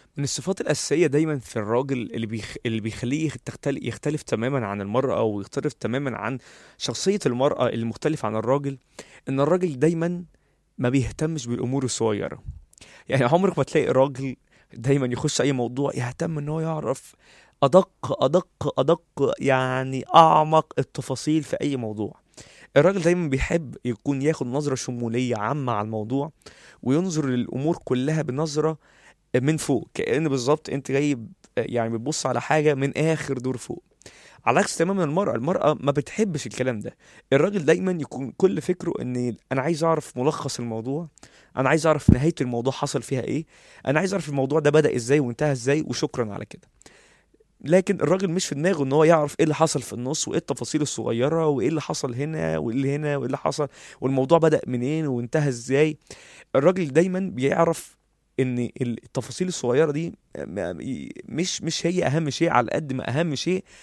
من الصفات الأساسية دايما في الراجل اللي بيخ... اللي بيخليه تختلف يختلف تماما عن المرأة ويختلف تماما عن شخصية المرأة المختلفة عن الراجل إن الراجل دايما ما بيهتمش بالأمور الصغيرة يعني عمرك ما تلاقي راجل دايما يخش أي موضوع يهتم إن هو يعرف أدق أدق أدق يعني أعمق التفاصيل في أي موضوع الراجل دايما بيحب يكون ياخد نظرة شمولية عامة على الموضوع وينظر للأمور كلها بنظرة من فوق كأن بالظبط انت جاي ب- يعني بتبص على حاجة من آخر دور فوق على عكس تماما المرأة المرأة ما بتحبش الكلام ده الراجل دايما يكون كل فكره ان انا عايز اعرف ملخص الموضوع انا عايز اعرف نهاية الموضوع حصل فيها ايه انا عايز اعرف الموضوع ده بدأ ازاي وانتهى ازاي وشكرا على كده لكن الراجل مش في دماغه ان هو يعرف ايه اللي حصل في النص وايه التفاصيل الصغيره وايه اللي حصل هنا وايه اللي هنا وايه اللي حصل والموضوع بدأ منين وانتهى ازاي الراجل دايما بيعرف ان التفاصيل الصغيره دي م- م- مش مش هي اهم شيء على قد ما اهم شيء